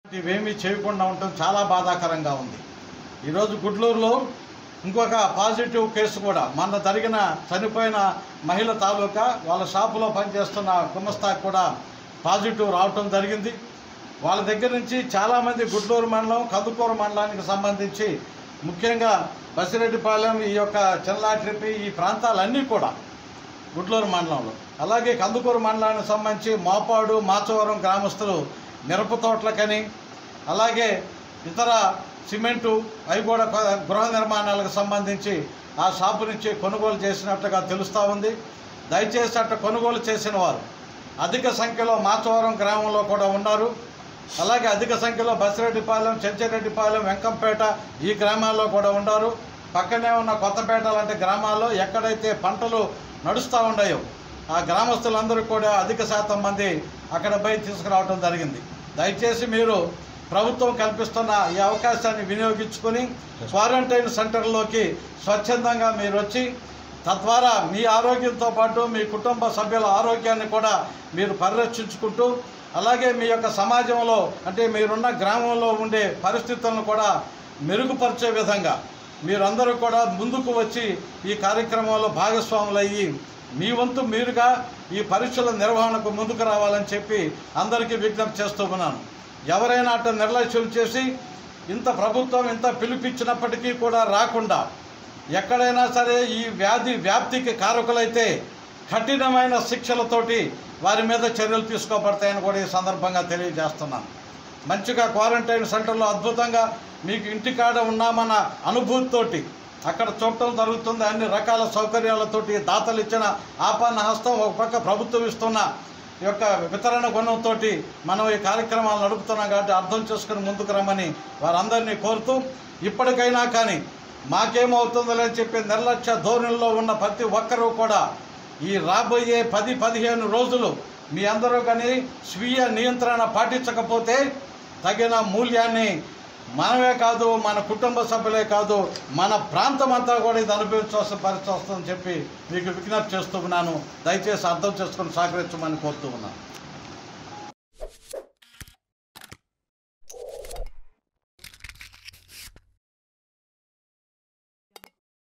ఇవేమీ చేయకుండా ఉండటం చాలా బాధాకరంగా ఉంది ఈరోజు గుడ్లూరులో ఇంకొక పాజిటివ్ కేసు కూడా మొన్న జరిగిన చనిపోయిన మహిళ తాలూకా వాళ్ళ షాపులో పనిచేస్తున్న గుమస్తాకు కూడా పాజిటివ్ రావటం జరిగింది వాళ్ళ దగ్గర నుంచి చాలామంది గుడ్లూరు మండలం కందుకూరు మండలానికి సంబంధించి ముఖ్యంగా బసిరెడ్డిపాలెం ఈ యొక్క చెల్లాట్రిపి ఈ ప్రాంతాలన్నీ కూడా గుడ్లూరు మండలంలో అలాగే కందుకూరు మండలానికి సంబంధించి మోపాడు మాచవరం గ్రామస్తులు మిరప తోటలకని అలాగే ఇతర సిమెంటు అవి కూడా కొ- గృహ నిర్మాణాలకు సంబంధించి ఆ షాపు నుంచి కొనుగోలు చేసినట్టుగా తెలుస్తూ ఉంది దయచేసి అట్ట కొనుగోలు చేసిన వారు అధిక సంఖ్యలో మాచవరం గ్రామంలో కూడా ఉన్నారు అలాగే అధిక సంఖ్యలో బసిరెడ్డిపాలెం చెంచెరెడ్డిపాలెం వెంకంపేట ఈ గ్రామాల్లో కూడా ఉన్నారు పక్కనే ఉన్న కొత్తపేట లాంటి గ్రామాల్లో ఎక్కడైతే పంటలు నడుస్తూ ఉన్నాయో ఆ గ్రామస్తులందరూ కూడా అధిక శాతం మంది అక్కడ పోయి తీసుకురావడం జరిగింది దయచేసి మీరు ప్రభుత్వం కల్పిస్తున్న ఈ అవకాశాన్ని వినియోగించుకొని క్వారంటైన్ సెంటర్లోకి స్వచ్ఛందంగా మీరు వచ్చి తద్వారా మీ ఆరోగ్యంతో పాటు మీ కుటుంబ సభ్యుల ఆరోగ్యాన్ని కూడా మీరు పరిరక్షించుకుంటూ అలాగే మీ యొక్క సమాజంలో అంటే మీరున్న గ్రామంలో ఉండే పరిస్థితులను కూడా మెరుగుపరిచే విధంగా మీరందరూ కూడా ముందుకు వచ్చి ఈ కార్యక్రమంలో భాగస్వాములయ్యి మీ వంతు మీరుగా ఈ పరీక్షల నిర్వహణకు ముందుకు రావాలని చెప్పి అందరికీ విజ్ఞప్తి చేస్తూ ఉన్నాను ఎవరైనా అట్ట నిర్లక్ష్యం చేసి ఇంత ప్రభుత్వం ఇంత పిలిపించినప్పటికీ కూడా రాకుండా ఎక్కడైనా సరే ఈ వ్యాధి వ్యాప్తికి కారకులైతే కఠినమైన శిక్షలతోటి వారి మీద చర్యలు తీసుకోబడతాయని కూడా ఈ సందర్భంగా తెలియజేస్తున్నాను మంచిగా క్వారంటైన్ సెంటర్లో అద్భుతంగా మీకు ఇంటికాడ ఉన్నామన్న అనుభూతితోటి అక్కడ చూడటం జరుగుతుంది అన్ని రకాల సౌకర్యాలతోటి దాతలు ఇచ్చిన ఆపన్న హస్తం ఒక పక్క ప్రభుత్వం ఇస్తున్న ఈ యొక్క వితరణ గుణంతో మనం ఈ కార్యక్రమాలు నడుపుతున్నాం కాబట్టి అర్థం చేసుకుని ముందుకు రమ్మని వారందరినీ కోరుతూ ఇప్పటికైనా కానీ మాకేమవుతుందో అని చెప్పి నిర్లక్ష్య ధోరణిలో ఉన్న ప్రతి ఒక్కరూ కూడా ఈ రాబోయే పది పదిహేను రోజులు మీ అందరూ కానీ స్వీయ నియంత్రణ పాటించకపోతే తగిన మూల్యాన్ని మనమే కాదు మన కుటుంబ సభ్యులే కాదు మన ప్రాంతం అంతా కూడా ఇది అనుభవించాల్సిన పరిస్థితి వస్తుందని చెప్పి మీకు విజ్ఞప్తి చేస్తూ ఉన్నాను దయచేసి అర్థం చేసుకుని సహకరించమని కోరుతూ ఉన్నాను